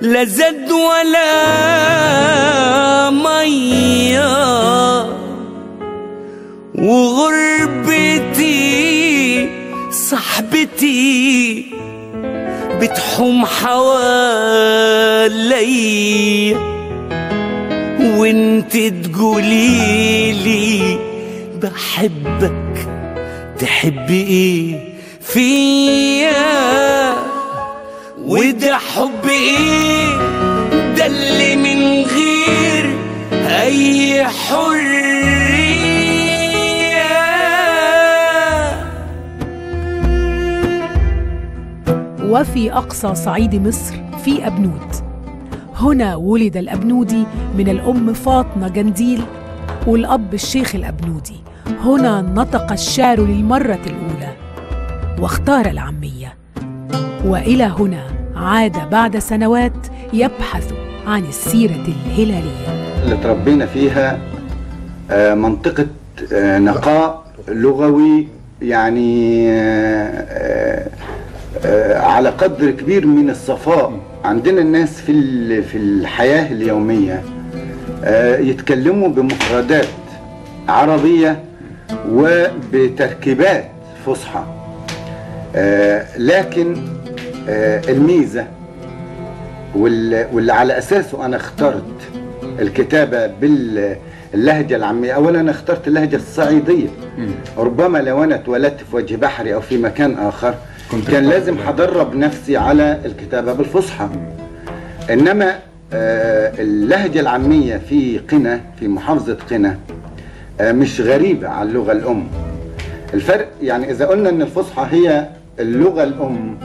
لا زد ولا ميه وغربتي صاحبتي بتحوم حوالي وانت تقوليلي بحبك تحبي ايه فيا وده حب ايه ده اللي من غير اي حريه وفي أقصى صعيد مصر في أبنود هنا ولد الأبنودي من الأم فاطمة جنديل والأب الشيخ الأبنودي هنا نطق الشعر للمرة الأولى واختار العامية وإلى هنا عاد بعد سنوات يبحث عن السيرة الهلالية اللي تربينا فيها آه، منطقة آه، نقاء لغوي يعني آه، آه، على قدر كبير من الصفاء عندنا الناس في ال- في الحياة اليومية آه، يتكلموا بمفردات عربية وبتركيبات فصحى آه، لكن آه، الميزة وال- واللي على اساسه انا اخترت الكتابه باللهجه العاميه اولا انا اخترت اللهجه الصعيديه ربما لو انا اتولدت في وجه بحري او في مكان اخر كنت كان بتاخد لازم بالك. هدرب نفسي على الكتابه بالفصحى انما آه، اللهجه العاميه في قنا في محافظه قنا آه، مش غريبه عن اللغه الام الفرق يعني اذا قلنا ان الفصحى هي اللغه الام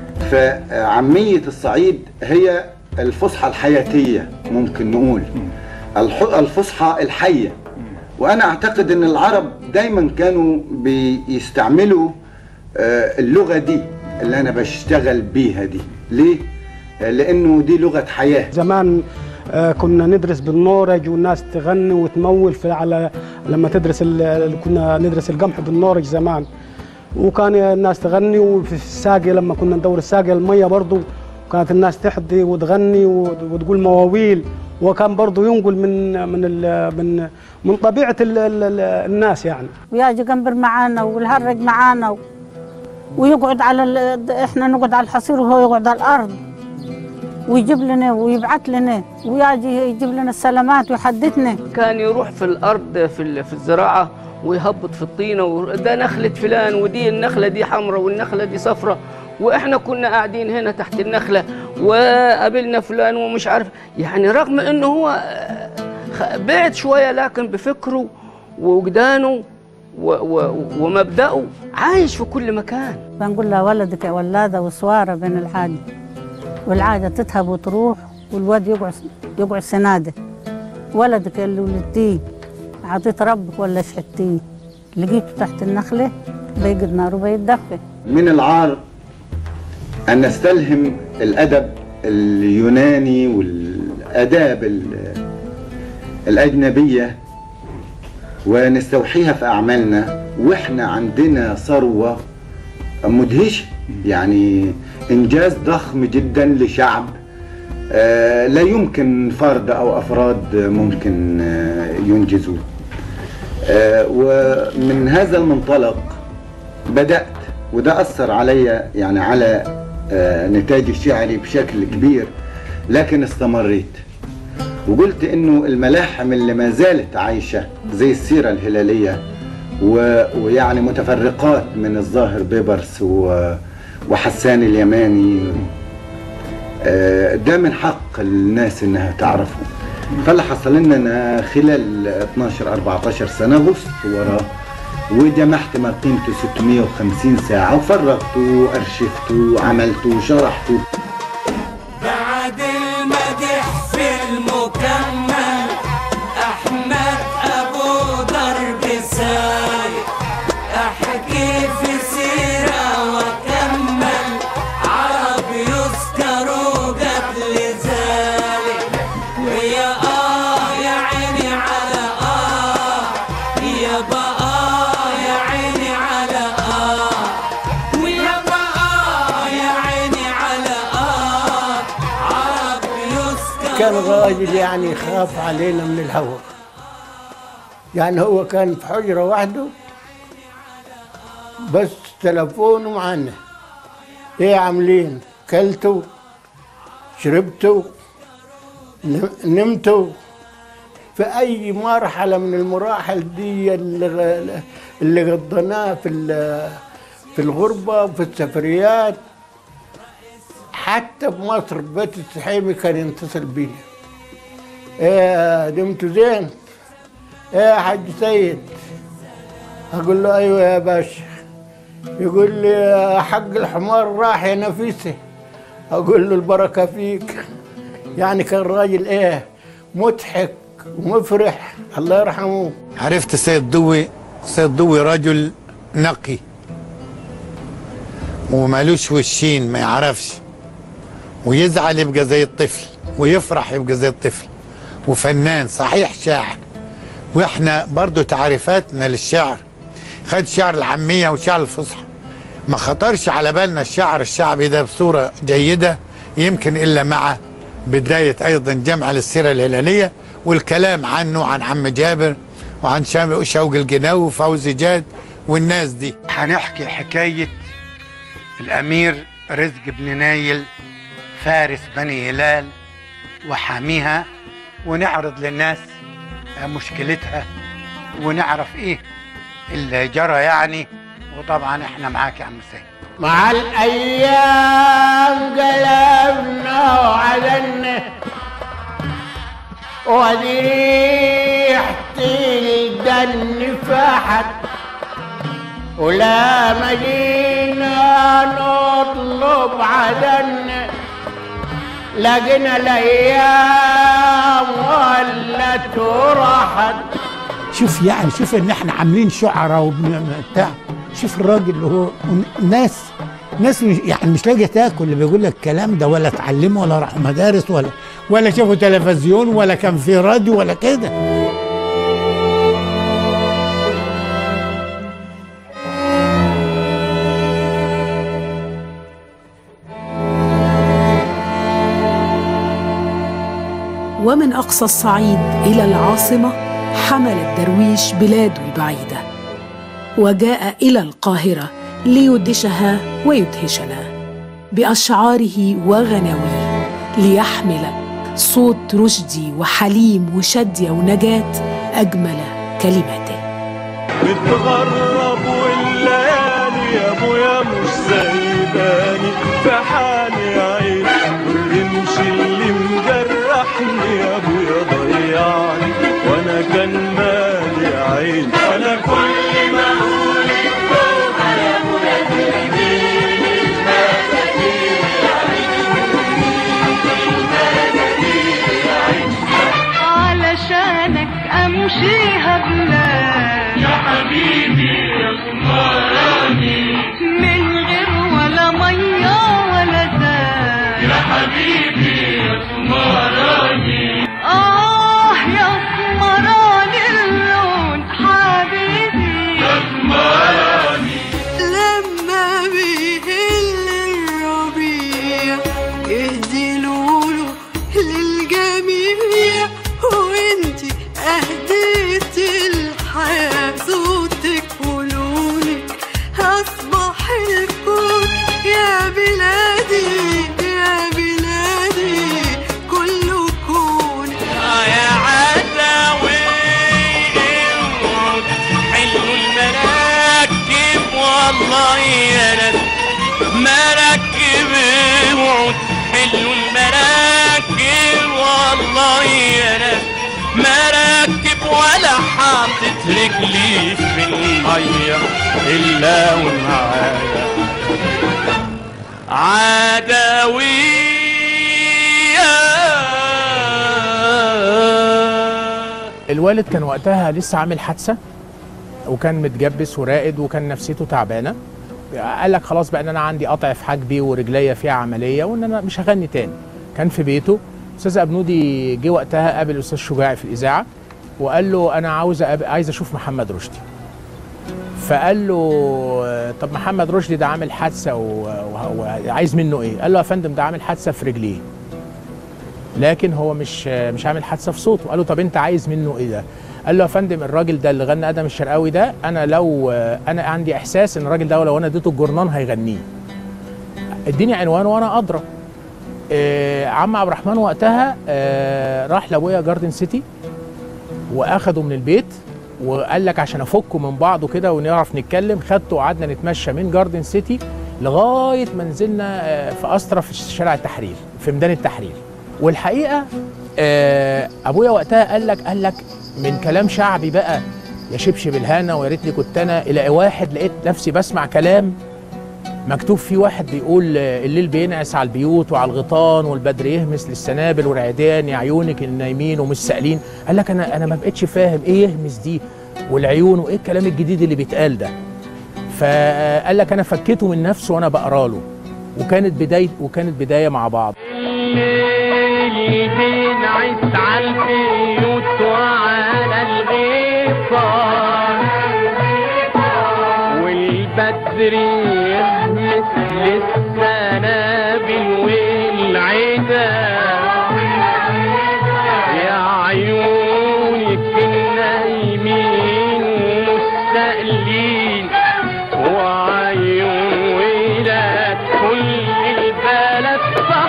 فعاميه الصعيد هي الفصحى الحياتيه ممكن نقول الح- الفصحى الحيه وانا اعتقد ان العرب دايما كانوا بيستعملوا آه، اللغه دي اللي انا بشتغل بيها دي ليه آه، لانه دي لغه حياه زمان آه، كنا ندرس بالنورج والناس تغني وتمول في على لما تدرس ال- كنا ندرس القمح بالنورج زمان وكان الناس تغني وفي الساقية لما كنا ندور الساقية المية برضو كانت الناس تحدي وتغني وت- وتقول مواويل وكان برضو ينقل من من ال- من من طبيعة ال ال ال الناس يعني ويجي جنبر معانا والهرج معانا و- ويقعد على ال... احنا نقعد على الحصير وهو يقعد على الارض ويجيب لنا ويبعت لنا ويجي يجيب لنا السلامات ويحدثنا كان يروح في الارض في ال- في الزراعه ويهبط في الطينه وده نخله فلان ودي النخله دي حمراء والنخله دي صفراء واحنا كنا قاعدين هنا تحت النخله وقابلنا فلان ومش عارف يعني رغم انه هو آه، خ- بعد شويه لكن بفكره ووجدانه و- و- ومبدأه عايش في كل مكان بنقول لها ولدك يا ولاده وسواره بين الحاجه والعاده تذهب وتروح والواد يقعد يقعد سناده ولدك اللي ولدتيه عطيت ربك ولا شحتيه لقيته تحت النخله بيقد نار وبيتدفى من العار أن نستلهم الأدب اليوناني والآداب ال- الأجنبية ونستوحيها في أعمالنا وإحنا عندنا ثروة مدهشة يعني إنجاز ضخم جدا لشعب آه، لا يمكن فرد أو أفراد ممكن آه، ينجزوه آه، ومن هذا المنطلق بدأت وده أثر عليا يعني على آه، نتاجي الشعري بشكل كبير لكن استمريت وقلت انه الملاحم اللي ما زالت عايشة زي السيرة الهلالية و- ويعني متفرقات من الظاهر بيبرس و- وحسان اليماني آه، ده من حق الناس انها تعرفه فاللي حصل لنا انا خلال 12 14 سنه غصت وراه وجمعت ما قيمته 650 ساعه وفرغته وارشفته وعملته وشرحته بعد المدح في المكمل احمد ابو ضرب سايق احكي في سيره واكمل عرب يذكروا قبل ذلك ويا اه يا عيني على اه يا بقى يا عيني على اه ويا بقى يا عيني على اه عرب كان راجل يعني يخاف علينا من الهوى يعني هو كان في حجرة وحده بس تلفونه معنا ايه عاملين كلتوا شربتوا نم- نمتوا في اي مرحله من المراحل دي اللي اللي قضيناها في ال- في الغربه وفي السفريات حتى بمصر بيت السحيمي كان يتصل بينا ايه دمتوا زين ايه يا حاج سيد اقول له ايوه يا باشا يقول لي حق الحمار راح يا نفيسه اقول له البركه فيك يعني كان راجل ايه مضحك ومفرح الله يرحمه عرفت السيد ضوي السيد ضوي رجل نقي ومالوش وشين ما يعرفش ويزعل يبقى زي الطفل ويفرح يبقى زي الطفل وفنان صحيح شاعر واحنا برضو تعريفاتنا للشعر خد شعر العامية وشعر الفصحى ما خطرش على بالنا الشعر الشعبي ده بصورة جيدة يمكن إلا مع بداية أيضا جمع للسيرة الهلالية والكلام عنه عن عم جابر وعن شام- شوقي الجناوي وفوزي جاد والناس دي هنحكي حكاية الأمير رزق بن نايل فارس بني هلال وحاميها ونعرض للناس مشكلتها ونعرف ايه اللي جرى يعني وطبعا احنا معاك يا عم سيد مع الايام قلبنا وعدنا وريحة الدن فحت ولا مدينة نطلب عدن لقينا الايام ولت وراحت شوف يعني شوف ان احنا عاملين شعراء وبتاع شوف الراجل اللي هو ناس ناس مش يعني مش لاقيه تاكل اللي بيقول لك الكلام ده ولا اتعلموا ولا راحوا مدارس ولا ولا شافوا تلفزيون ولا كان في راديو ولا كده ومن أقصى الصعيد إلى العاصمة حمل الدرويش بلاده البعيدة وجاء إلى القاهرة ليدهشها ويدهشنا بأشعاره وغناويه ليحمل صوت رشدي وحليم وشدية ونجاة أجمل كلماته متغرب والليالي يا ابويا مش سايباني في حالي يا عين والرمش اللي مجرحني يا ابويا ضيعني وانا كان مالي يا عين انا كل ما اقول التوبه يا ابويا تهديني المساكين يا عين علشانك امشيها بلاد يا حبيبي يا سمراني من غير ولا ميه ولا زاد يا حبيبي يا سمراني اه يا سمراني اللون حبيبي يا سمراني لما بيهل الربيع يهدي لولو للجميع وانتي اهديت الحياة صوتك ولونك اصبح الكون يا بلادي يا بلادي كله كون يا عداوي اوعد حلوا المراكب والله يا ناس مراكب اوعد حلوا المراكب والله يا ناس مراكب ولا حاطط رجلي في المية إلا ومعايا عداوية الوالد كان وقتها لسه عامل حادثه وكان متجبس وراقد وكان نفسيته تعبانه قال لك خلاص بقى ان انا عندي قطع في حاجبي ورجليا فيها عمليه وان انا مش هغني تاني كان في بيته استاذ ابنودي جه وقتها قابل الاستاذ شجاعي في الاذاعه وقال له انا عاوز أقابل عايز اشوف محمد رشدي فقال له طب محمد رشدي ده عامل حادثه و- و- وعايز منه ايه؟ قال له يا فندم ده عامل حادثه في رجليه لكن هو مش مش عامل حادثه في صوته قال له طب انت عايز منه ايه ده قال له يا فندم الراجل ده اللي غنى ادم الشرقاوي ده انا لو انا عندي احساس ان الراجل ده لو انا اديته الجرنان هيغنيه اديني عنوان وانا ادرى آه عم عبد الرحمن وقتها آه راح لابويا جاردن سيتي واخده من البيت وقال لك عشان افكه من بعضه كده ونعرف نتكلم خدته وقعدنا نتمشى من جاردن سيتي لغايه ما نزلنا آه، في اسطره في شارع التحرير في ميدان التحرير والحقيقه آه، ابويا وقتها قال لك قال لك من كلام شعبي بقى يا شبشب الهنا ويا ريتني كنت انا الى واحد لقيت نفسي بسمع كلام مكتوب فيه واحد بيقول آه، الليل بينعس على البيوت وعلى الغيطان والبدر يهمس للسنابل والعيدان يا عيونك النايمين ومش سائلين قال لك انا انا ما بقتش فاهم ايه يهمس دي والعيون وايه الكلام الجديد اللي بيتقال ده فقال لك انا فكيته من نفسه وانا بقرا له وكانت بدايه وكانت بدايه مع بعض الليل بينعس على البيوت وعلى الغيطان والبدر يهمس للسنابل والعدا يا عيونك النايمين مستقلين وعيون ولاد كل البلد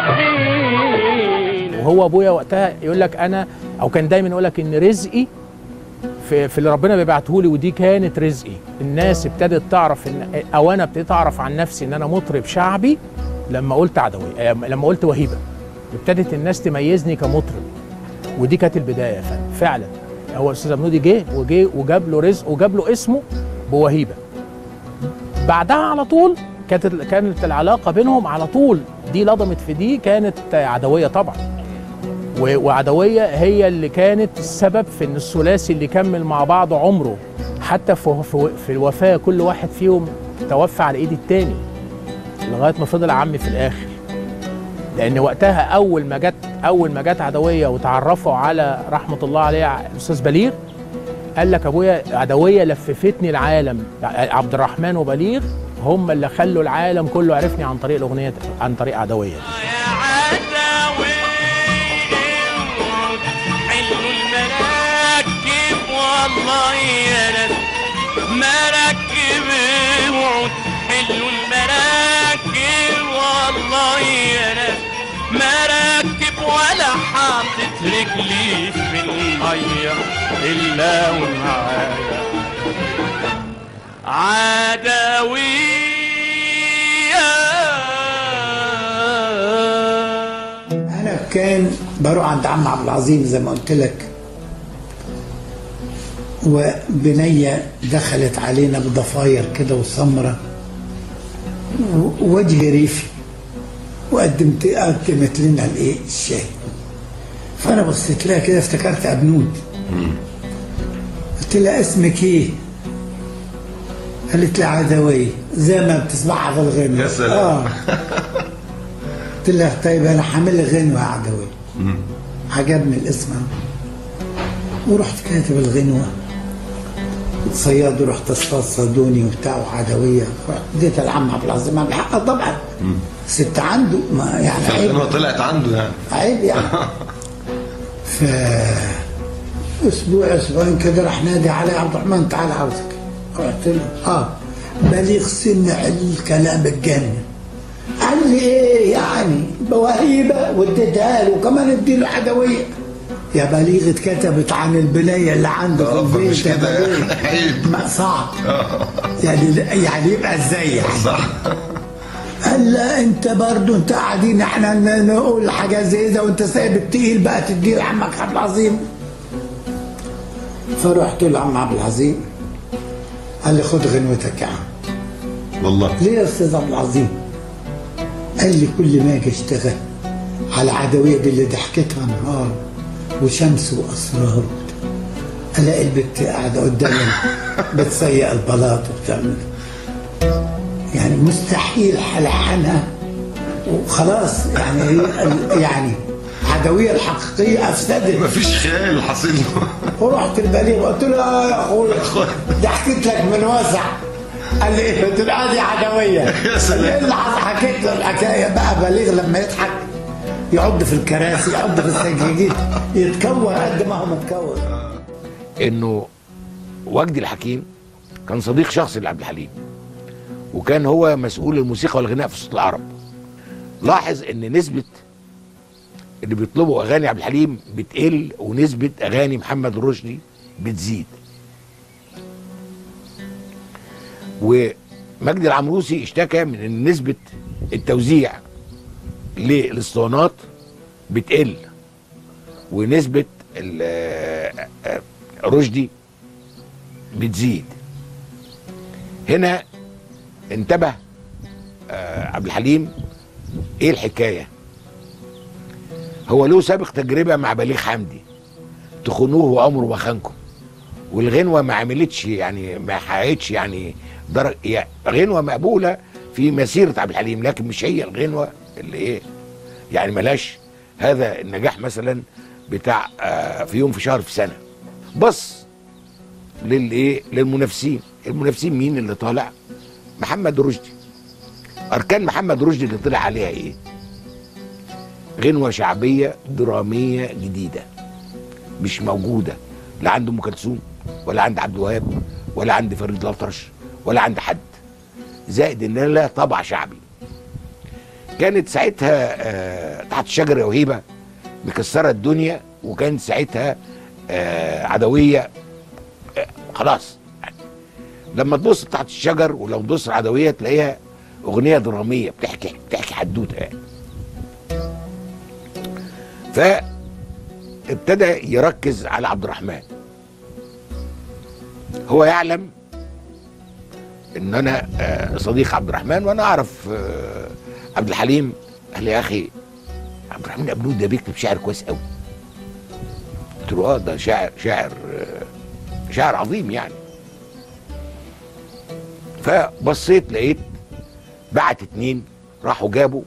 صحين وهو ابويا وقتها يقول لك انا او كان دايما يقول لك ان رزقي في, في اللي ربنا بيبعته لي ودي كانت رزقي الناس ابتدت تعرف ان او انا ابتديت اعرف عن نفسي ان انا مطرب شعبي لما قلت عدوي آه، لما قلت وهيبه ابتدت الناس تميزني كمطرب ودي كانت البدايه يا فندم فعلا هو الاستاذ منودي جه وجه وجاب له رزق وجاب له اسمه بوهيبه بعدها على طول كانت كانت العلاقه بينهم على طول دي لضمت في دي كانت عدويه طبعا و- وعدويه هي اللي كانت السبب في ان الثلاثي اللي كمل مع بعض عمره حتى في في- في الوفاه كل واحد فيهم توفى على ايد التاني لغايه ما فضل عمي في الاخر لان وقتها اول ما جت اول ما جت عدويه وتعرفوا على رحمه الله عليه الاستاذ بليغ قال لك ابويا عدويه لففتني العالم عبد الرحمن وبليغ هم اللي خلوا العالم كله عرفني عن طريق الاغنيه عن طريق عدويه حلوا المراكب والله يا ناس مراكب وعود حلوا المراكب والله يا ناس مراكب ولا حاطط رجلي في المية إلا ومعايا عدوية انا كان بروح عند عم عبد العظيم زي ما قلت لك وبنية دخلت علينا بضفاير كده وسمرة ووجه ريفي وقدمت قدمت لنا الايه الشاي فانا بصيت لها كده افتكرت ابنود قلت لها اسمك ايه؟ قالت لي عدوية زي ما بتسمعها في الغنى يا سلام. اه قلت لها طيب انا حامل غنوة عدوية عجبني الاسم أوي. ورحت كاتب الغنوة صياد ورحت اصطاد صيدوني وبتاع وعدوية رحت اديتها لعم عبد العظيم عبد الحق طبعا ست عنده ما يعني عيب فالغنوة طلعت عنده يعني عيب يعني ف اسبوع اسبوعين كده راح نادي علي عبد الرحمن تعال عاوزك رحت له اه بليغ سمع الكلام اتجنن قال لي ايه يعني بوهيبه واديتها له وكمان اديله عدويه يا بليغ اتكتبت عن البنيه اللي عنده في آه، البيت مش يا كده بليغ عيب ما صعب يعني يعني يبقى ازاي يعني صح قال لا انت برضو انت قاعدين احنا ن- نقول حاجه زي ده وانت سايب التقيل بقى تديه لعمك عبد العظيم فرحت لعم عبد العظيم قال لي خد غنوتك يا عم والله ليه يا استاذ عبد العظيم؟ قال لي كل ما اجي اشتغل على عدويه دي اللي ضحكتها نهار وشمس واسرار الاقي البت قاعده قدامي بتسيق البلاط وبتعمل يعني مستحيل هلحنها وخلاص يعني هي- يعني عدويه الحقيقيه افسدت مفيش خيال حاصل له ورحت البليغ قلت له آه يا اخويا ده حكيت لك من واسع قال لي ايه قلت له ادي عدويه يا سلام. قال لي اللي حصل؟ حكيت له الحكايه بقى بليغ لما يضحك يعض في الكراسي يعض في السجاجيد يتكوى قد ما هو متكوى انه وجدي الحكيم كان صديق شخصي لعبد الحليم وكان هو مسؤول الموسيقى والغناء في صوت العرب لاحظ ان نسبه اللي بيطلبوا اغاني عبد الحليم بتقل ونسبه اغاني محمد رشدي بتزيد ومجدي العمروسي اشتكى من ان نسبه التوزيع للاسطوانات بتقل ونسبه ال- آه، آه، رشدي بتزيد هنا انتبه آه، عبد الحليم ايه الحكايه هو له سابق تجربه مع بليغ حمدي تخونوه وعمره ما خانكم والغنوه ما عملتش يعني ما حققتش يعني درج يعني غنوه مقبوله في مسيره عبد الحليم لكن مش هي الغنوه اللي ايه يعني ملاش هذا النجاح مثلا بتاع آه، في يوم في شهر في سنه بص للايه للمنافسين المنافسين مين اللي طالع محمد رشدي اركان محمد رشدي اللي طلع عليها ايه غنوه شعبيه دراميه جديده مش موجوده لا عند ام كلثوم ولا عند عبد الوهاب ولا عند فريد الأطرش ولا عند حد زائد ان لها طبع شعبي كانت ساعتها آه، تحت الشجره وهيبه مكسره الدنيا وكانت ساعتها آه، عدويه آه، خلاص لما تبص تحت الشجر ولو تبص العدويه تلاقيها اغنيه دراميه بتحكي بتحكي حدوته يعني فابتدى يركز على عبد الرحمن هو يعلم ان انا آه، صديق عبد الرحمن وانا اعرف آه، عبد الحليم قال لي يا اخي عبد الرحمن ابنود ده بيكتب شعر كويس قوي قلت له اه ده شاعر شاعر آه، شاعر عظيم يعني فبصيت لقيت بعت اتنين راحوا جابوا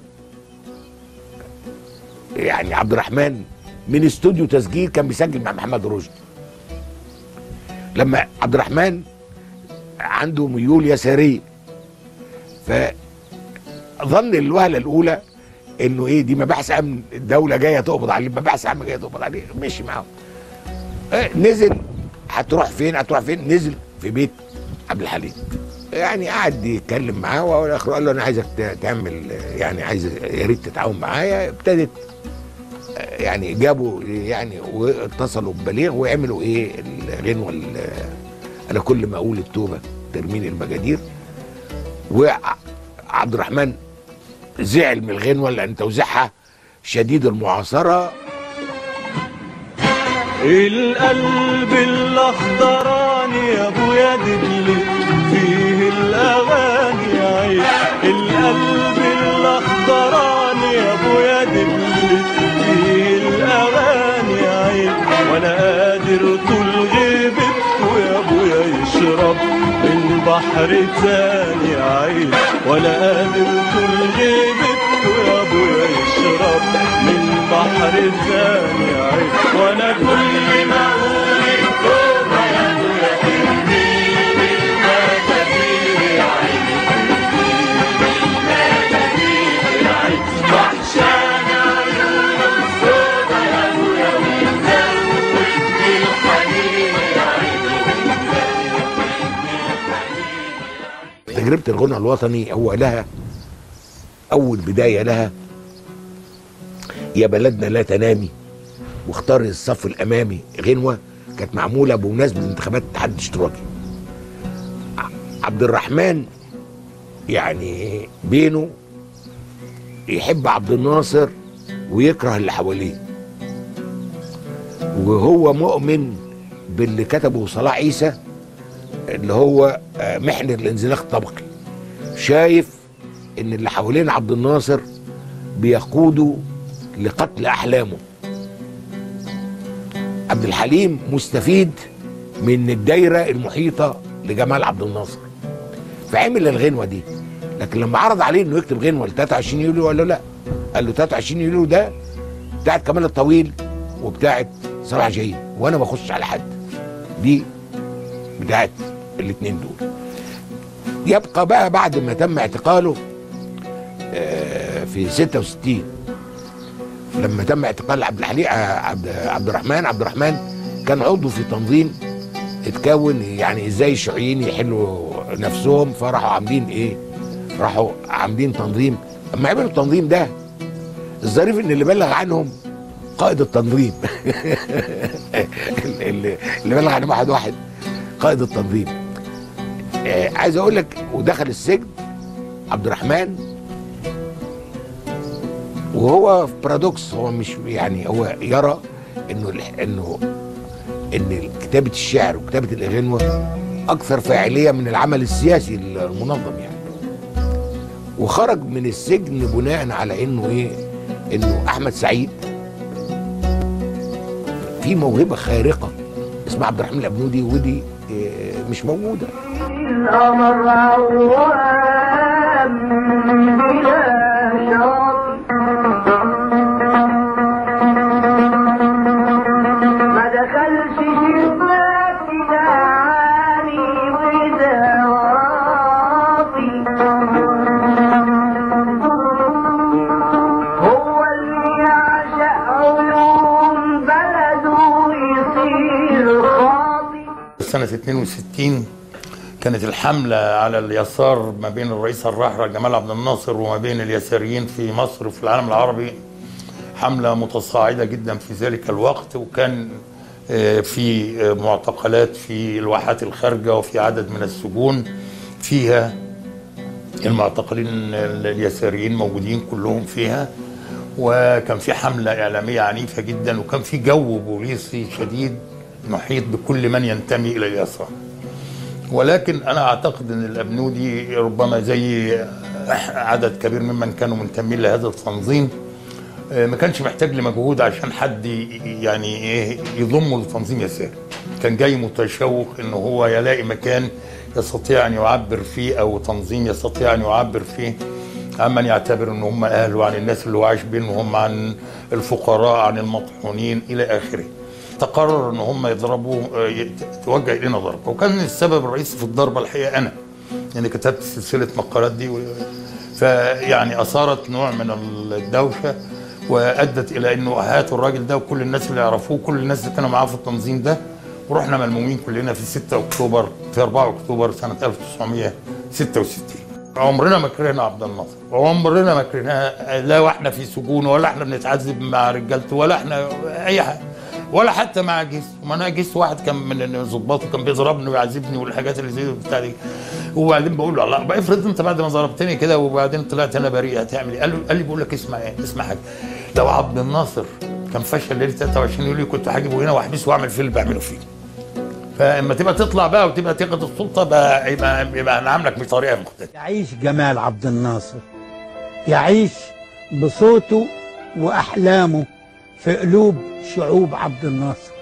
يعني عبد الرحمن من استوديو تسجيل كان بيسجل مع محمد رشدي لما عبد الرحمن عنده ميول يساريه فظن الوهله الاولى انه ايه دي مباحث امن الدوله جايه تقبض عليه مباحث امن جايه تقبض عليه مشي معاهم آه، نزل هتروح فين هتروح فين نزل في بيت عبد الحليم يعني قعد يتكلم معاه والاخر قال له انا عايزك ت- تعمل يعني عايز يا ريت تتعاون معايا ابتدت آه، يعني جابوا يعني واتصلوا ببليغ وعملوا ايه الغنوه ال- انا كل ما اقول التوبه ترمين المجادير وعبد الرحمن زعل من الغنوه لان توزيعها شديد المعاصره القلب الاخضراني يا ابويا دبلي فيه الاغاني عيش القلب الاخضراني يا ابويا دبلي فيه الاغاني عيش وانا قادر طول غيبتكوا يا ابويا يشرب من بحر تاني عيش وانا قادر طول غيبتكوا يا ابويا يشرب من بحر تاني عيش وانا كل ما اقول التوبه يا ابويا تهديني المكاتير يا عيني المكاتير يا عيني وحشان عيون السودا يا ابويا ومزودني الحنين يا عيني تجربه الغنى الوطني هو لها اول بدايه لها يا بلدنا لا تنامي واختار الصف الامامي غنوه كانت معموله بمناسبه انتخابات الاتحاد الاشتراكي ع- عبد الرحمن يعني بينه يحب عبد الناصر ويكره اللي حواليه وهو مؤمن باللي كتبه صلاح عيسى اللي هو آه، محنة الانزلاق الطبقي شايف ان اللي حوالين عبد الناصر بيقودوا لقتل احلامه عبد الحليم مستفيد من الدايره المحيطه لجمال عبد الناصر فعمل الغنوه دي لكن لما عرض عليه انه يكتب غنوه ل 23 يوليو قال له لا قال له 23 يوليو ده بتاعت كمال الطويل وبتاعت صلاح جاهين وانا ما اخش على حد دي بتاعت الاثنين دول يبقى بقى بعد ما تم اعتقاله آه، في 66 لما تم اعتقال عبد الحليم عبد, عبد الرحمن عبد الرحمن كان عضو في تنظيم اتكون يعني ازاي الشيوعيين يحلوا نفسهم فراحوا عاملين ايه راحوا عاملين تنظيم اما عملوا التنظيم ده الظريف ان اللي بلغ عنهم قائد التنظيم اللي اللي بلغ عنهم واحد واحد قائد التنظيم آه عايز اقول لك ودخل السجن عبد الرحمن وهو في بارادوكس هو مش يعني هو يرى انه ال- انه ان كتابه الشعر وكتابه الاغنوه اكثر فاعليه من العمل السياسي المنظم يعني وخرج من السجن بناء على انه ايه انه احمد سعيد في موهبه خارقه اسمها عبد الرحمن الابنودي ودي إيه، مش موجوده القمر عوام بلا شاطئ ما دخلش شباك دعاني وده وراسي هو اللي يعشق عيون بلده يصير خاطئ سنة 62 كانت الحملة على اليسار ما بين الرئيس الراحل جمال عبد الناصر وما بين اليساريين في مصر وفي العالم العربي حملة متصاعدة جدا في ذلك الوقت وكان آه، في آه، معتقلات في الواحات الخارجة وفي عدد من السجون فيها المعتقلين اليساريين موجودين كلهم فيها وكان في حملة إعلامية عنيفة جدا وكان في جو بوليسي شديد محيط بكل من ينتمي إلى اليسار ولكن أنا أعتقد أن الأبنودي ربما زي عدد كبير ممن كانوا منتمين لهذا التنظيم آه، ما كانش محتاج لمجهود عشان حد ي- يعني ايه يضمه لتنظيم يساري كان جاي متشوق انه هو يلاقي مكان يستطيع ان يعبر فيه او تنظيم يستطيع ان يعبر فيه عمن يعتبر ان هم اهله عن الناس اللي هو عايش بينهم عن الفقراء عن المطحونين الى اخره تقرر ان هم يضربوا آه، ي- توجه الينا ضربه وكان السبب الرئيسي في الضربه الحقيقه انا يعني كتبت سلسله مقالات دي و- فيعني اثارت نوع من الدوشه وادت الى انه هاتوا الراجل ده وكل الناس اللي يعرفوه كل الناس اللي كانوا معاه في التنظيم ده ورحنا ملمومين كلنا في 6 اكتوبر في 4 اكتوبر سنه 1966 عمرنا ما كرهنا عبد الناصر وعمرنا ما كرهناه لا واحنا في سجون ولا احنا بنتعذب مع رجالته ولا احنا اي حاجه ولا حتى مع جيس ما انا جيس واحد كان من ظباطه كان بيضربني ويعذبني والحاجات اللي زي بتاع دي وبعدين بقول له الله بقى افرض انت بعد ما ضربتني كده وبعدين طلعت انا بريء هتعمل ايه؟ قال له قال لي بقول لك اسمع ايه؟ اسمع حاجه لو عبد الناصر كان فشل ليله 23 يوليو كنت هجيبه هنا واحبسه واعمل فيه اللي بعمله فيه. فاما تبقى تطلع بقى وتبقى تاخد السلطه بقى يبقى يبقى هنعاملك بطريقه مختلفه. يعيش جمال عبد الناصر يعيش بصوته وأحلامه في قلوب شعوب عبد الناصر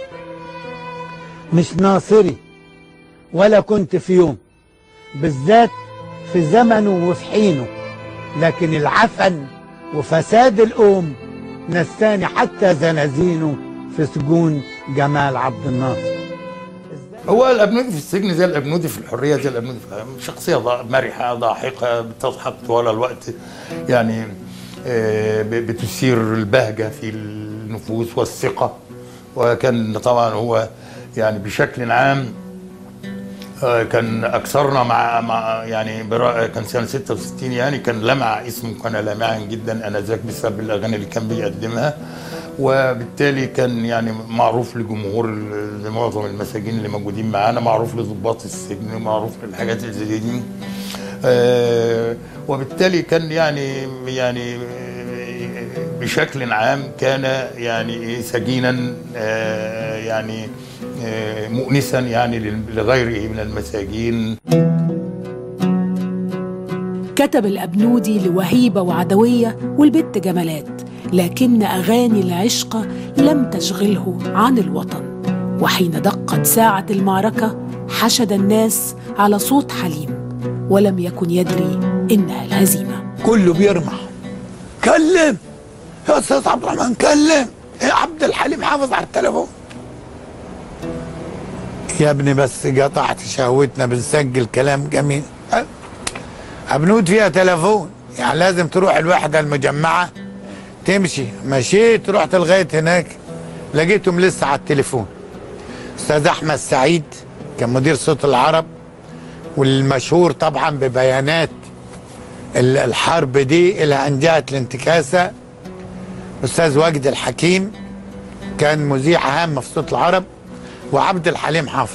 مش ناصري ولا كنت في يوم بالذات في زمنه وفي حينه لكن العفن وفساد الأم نساني حتى زنازينه في سجون جمال عبد الناصر هو الابنودي في السجن زي الابنودي في الحريه زي الابنودي في شخصيه ضا- مرحه ضاحكه بتضحك طوال الوقت يعني آه، ب- بتثير البهجه في النفوس والثقه وكان طبعا هو يعني بشكل عام آه، كان اكثرنا مع مع يعني برا- كان سنه 66 يعني كان لمع اسمه كان لامعا جدا انذاك بسبب الاغاني اللي كان بيقدمها وبالتالي كان يعني معروف لجمهور ال- لمعظم المساجين اللي موجودين معانا معروف لضباط السجن معروف للحاجات اللي زي دي آه، وبالتالي كان يعني يعني آه، بشكل عام كان يعني إيه سجينا آه، يعني آه، مؤنسا يعني لل- لغيره من المساجين كتب الأبنودي لوهيبة وعدوية والبت جمالات لكن أغاني العشق لم تشغله عن الوطن وحين دقت ساعة المعركة حشد الناس على صوت حليم ولم يكن يدري إنها الهزيمة كله بيرمح كلم يا استاذ عبد الرحمن كلم يا عبد الحليم حافظ على التليفون يا ابني بس قطعت شهوتنا بنسجل كلام جميل أبنود فيها تلفون يعني لازم تروح الوحدة المجمعة تمشي مشيت رحت لغايه هناك لقيتهم لسه على التليفون استاذ احمد سعيد كان مدير صوت العرب والمشهور طبعا ببيانات ال- الحرب دي الى ان جاءت الانتكاسه استاذ وجدي الحكيم كان مذيع هام في صوت العرب وعبد الحليم حافظ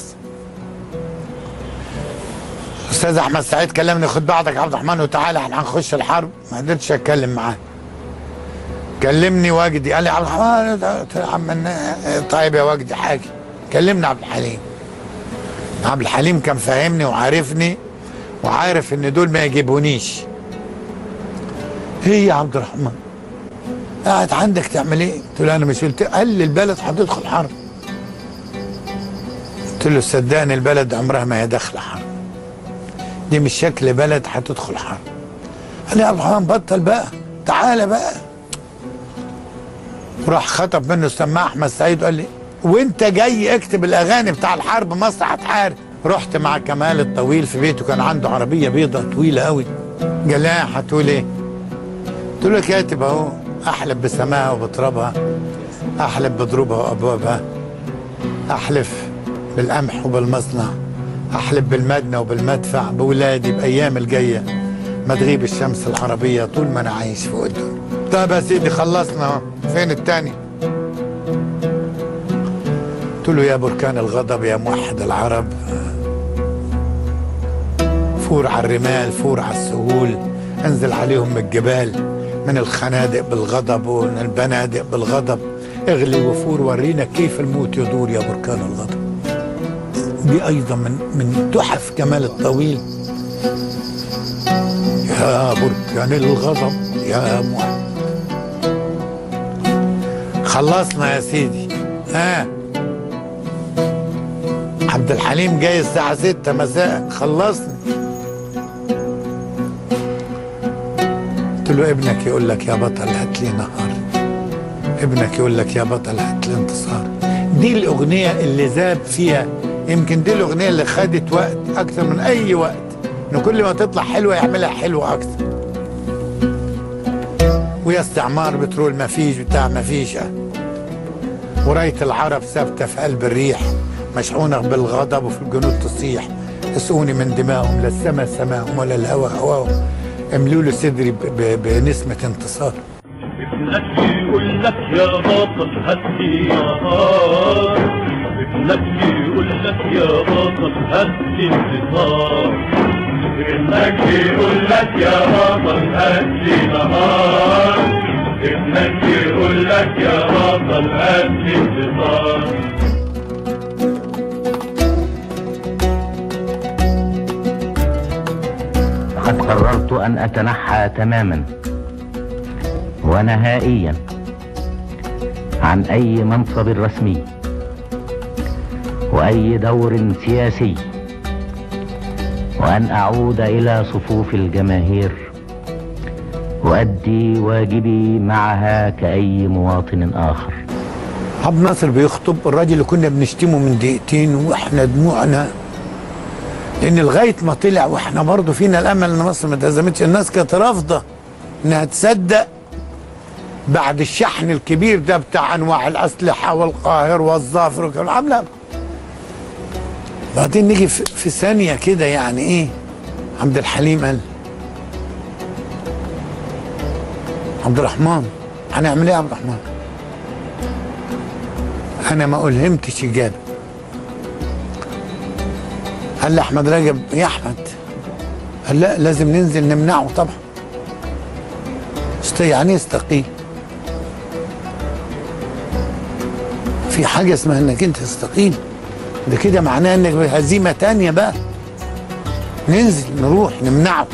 استاذ احمد سعيد كلمني خد بعضك يا عبد الرحمن وتعالى احنا هنخش الحرب ما قدرتش اتكلم معاه كلمني وجدي قال لي عبد الرحمن قلت له يا عم إن- طيب يا وجدي حاجه كلمني عبد الحليم عبد الحليم كان فاهمني وعارفني وعارف ان دول ما يجيبونيش ايه يا عبد الرحمن قاعد عندك تعمل ايه قلت له انا مش قلت قال لي البلد هتدخل حرب قلت له صدقني البلد عمرها ما هي داخله حرب دي مش شكل بلد هتدخل حرب قال لي يا عبد الرحمن بطل بقى تعالى بقى وراح خطب منه السماع احمد سعيد وقال لي وانت جاي اكتب الاغاني بتاع الحرب مصر هتحارب رحت مع كمال الطويل في بيته كان عنده عربيه بيضة طويله قوي قال لي "آه، هتقول ايه قلت له كاتب اهو احلف بسماها وبترابها احلف بضروبها وابوابها احلف بالقمح وبالمصنع احلف بالمدنى وبالمدفع بولادي بايام الجايه ما تغيب الشمس العربيه طول ما انا عايش فوق الدنيا طيب يا سيدي خلصنا اهو فين التاني قلت له يا بركان الغضب يا موحد العرب فور على الرمال فور على السهول انزل عليهم من الجبال من الخنادق بالغضب ومن البنادق بالغضب اغلي وفور ورينا كيف الموت يدور يا بركان الغضب دي ايضا من من تحف كمال الطويل يا بركان الغضب يا موحد خلصنا يا سيدي ها عبد الحليم جاي الساعة ستة مساء خلصني قلت له ابنك يقول لك يا بطل هات لي نهار ابنك يقول لك يا بطل هات لي انتصار دي الأغنية اللي ذاب فيها يمكن دي الأغنية اللي خدت وقت أكتر من أي وقت إن كل ما تطلع حلوة يعملها حلوة أكتر ويا استعمار بترول ما فيش بتاع ما فيش وراية العرب ثابتة في قلب الريح مشحونة بالغضب وفي الجنود تصيح اسقوني من دمائهم لا السما سماهم ولا الهوى هواهم املوا له صدري ب- ب- بنسمة انتصار ابنك يقول لك يا بطل هات لي نهار ابنك يقول لك يا بطل هات لي انتصار ابنك يقول لك يا بطل هات لي نهار ابنك يقول لك يا بطل هات لي انتصار لقد قررت أن أتنحى تماما ونهائيا عن أي منصب رسمي وأي دور سياسي وأن أعود إلى صفوف الجماهير وأدي واجبي معها كأي مواطن آخر عبد الناصر بيخطب الراجل اللي كنا بنشتمه من دقيقتين واحنا دموعنا لان لغايه ما طلع واحنا برضه فينا الامل ان مصر ما اتهزمتش الناس كانت رافضه انها تصدق بعد الشحن الكبير ده بتاع انواع الاسلحه والقاهر والظافر وكل عامله بعدين نيجي في, في ثانيه كده يعني ايه عبد الحليم قال عبد الرحمن هنعمل ايه يا عبد الرحمن انا ما الهمتش اجابه قال لي احمد رجب يا احمد قال لا لازم ننزل نمنعه طبعا است يعني إيه استقيل في حاجه اسمها انك انت تستقيل ده كده معناه انك هزيمه تانية بقى ننزل نروح نمنعه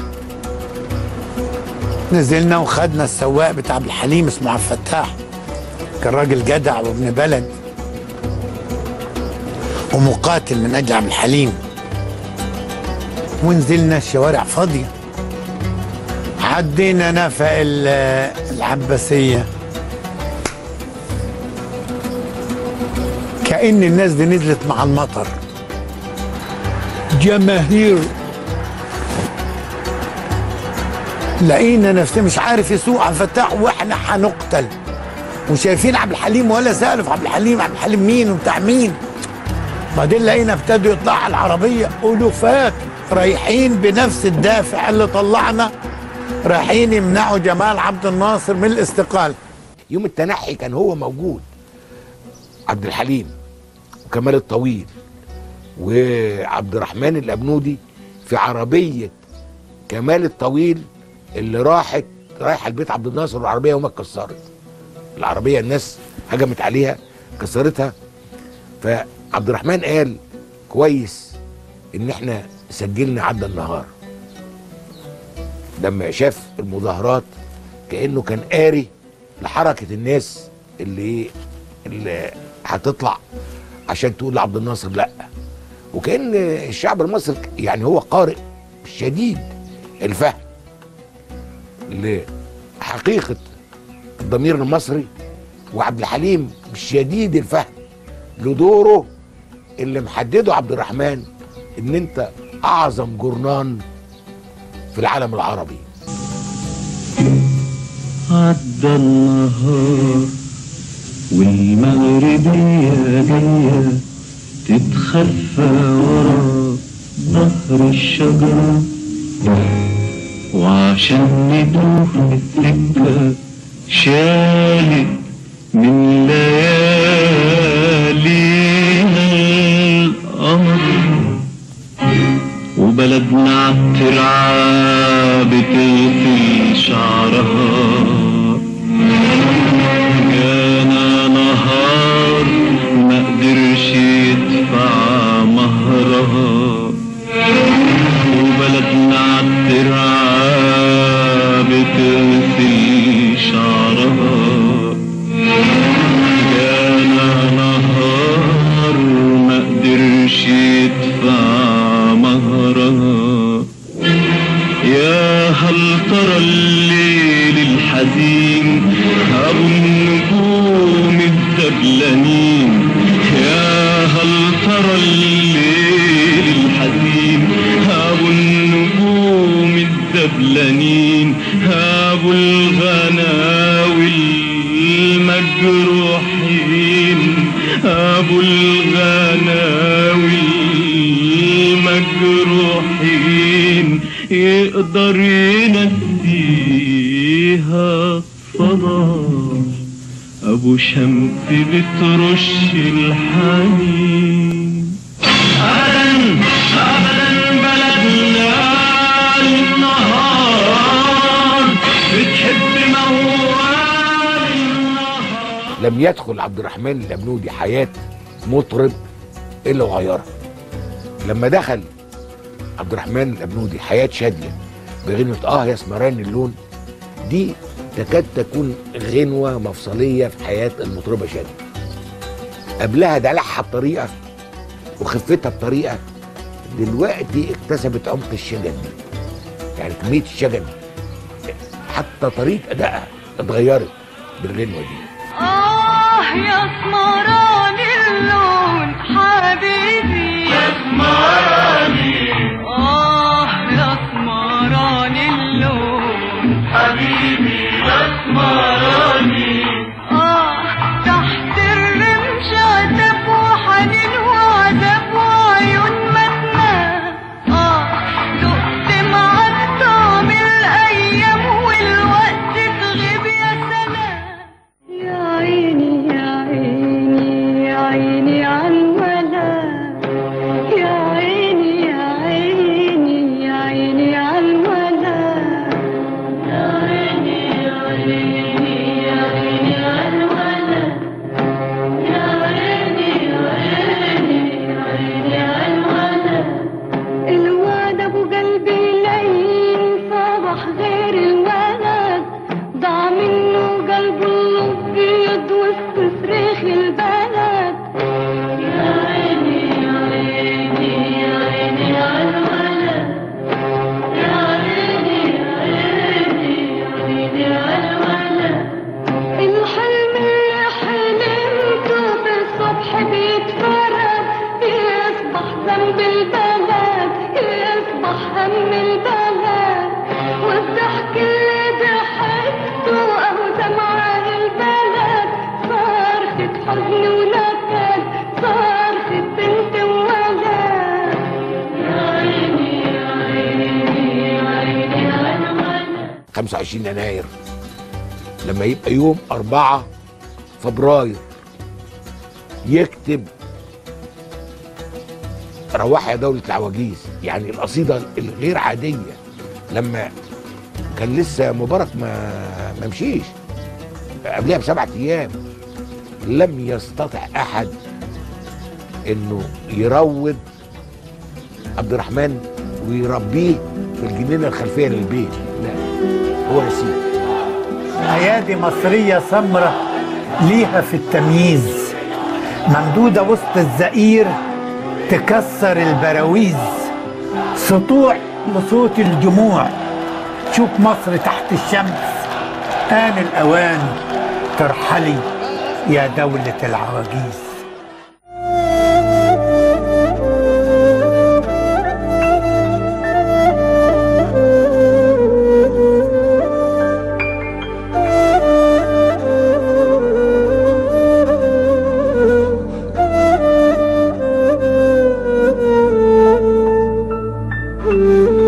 نزلنا وخدنا السواق بتاع عبد الحليم اسمه عبد الفتاح كان راجل جدع وابن بلد ومقاتل من اجل عبد الحليم ونزلنا الشوارع فاضيه عدينا نفق ال- العباسيه كأن الناس دي نزلت مع المطر جماهير لقينا نفسنا مش عارف يسوق عبد الفتاح واحنا هنقتل وشايفين عبد الحليم ولا سالف عبد الحليم عبد الحليم مين وبتاع مين بعدين لقينا ابتدوا يطلعوا على العربيه الوفات رايحين بنفس الدافع اللي طلعنا رايحين يمنعوا جمال عبد الناصر من الاستقاله يوم التنحي كان هو موجود عبد الحليم وكمال الطويل وعبد الرحمن الابنودي في عربيه كمال الطويل اللي راحت رايحه البيت عبد الناصر والعربيه وما اتكسرت العربيه الناس هجمت عليها كسرتها فعبد الرحمن قال كويس ان احنا سجلنا عدى النهار لما شاف المظاهرات كانه كان قاري لحركه الناس اللي ايه اللي هتطلع عشان تقول لعبد الناصر لا وكان الشعب المصري يعني هو قارئ شديد الفهم لحقيقه الضمير المصري وعبد الحليم شديد الفهم لدوره اللي محدده عبد الرحمن ان انت اعظم جرنان في العالم العربي عدى النهار والمغربية جاية تتخفى ورا ظهر الشجرة وعشان ندوخ السكة شالت من ليالينا القمر وبلدنا عالترعة بتغسل شعرها جانا نهار ما قدرش يدفع مهرها وبلدنا عالترعة بتغسل شعرها جانا نهار ما قدرش يدفع مهرها يا هل ترى الليل الحزين أبو النجوم الدبلانين يا هل ترى الليل الحزين أبو النجوم الدبلانين أبو الغناوي المجروحين أبو الغناوي المجروحين يقدر ينسيها الصلاة أبو شمس بترش الحنين أبدا أبدا بلدنا النهار بتحب موال لم يدخل عبد الرحمن الابنودي حياه مطرب الا وغيرها لما دخل عبد الرحمن الابنودي حياه شاديه بغنوه اه يا اسمران اللون دي تكاد تكون غنوه مفصليه في حياه المطربه شاديه قبلها دلعها بطريقه وخفتها بطريقه دلوقتي اكتسبت عمق الشجن يعني كميه الشجن حتى طريقه ادائها اتغيرت بالغنوه دي آه يا اسمراني اللون حبيبي يا اسمراني آه يا اسمراني اللون حبيبي يا اسمراني آه تحت الرمش عتب وحنين وعذاب وعيون مدنى آه دقت معاك طعم الأيام والوقت تغيب يا سلام يا عيني يا عيني يا عيني عالولد يا عيني يا عيني يا عيني عالولد يا عيني يا عيني يا عيني عالولد يا عيني يا عيني يا عيني عالولد الواد ابو قلبي لين صبح غير الولد ضاع منه قلبه الابيض وسط صريخ البلد يا عيني يا عيني يا عيني عالولد يا عيني يا عيني يا عيني عالولد الحلم اللي حلمته بالصبح بيتفرج يصبح ذنب البلد يصبح هم البلد والضحك اللي حزن ونكد صار في البنت وولد يا عيني يا عيني يا عيني على الولد 25 يناير لما يبقى يوم 4 فبراير يكتب رواح يا دولة العواجيز يعني القصيدة الغير عادية لما كان لسه مبارك ما ما مشيش قبلها بسبعة أيام لم يستطع أحد إنه يروض عبد الرحمن ويربيه في الجنينة الخلفية للبيت لا هو نسيه ايادي مصريه سمراء ليها في التمييز ممدوده وسط الزئير تكسر البراويز سطوع لصوت الجموع شوف مصر تحت الشمس آن الأوان ترحلي يا دولة العواجيز Thank you.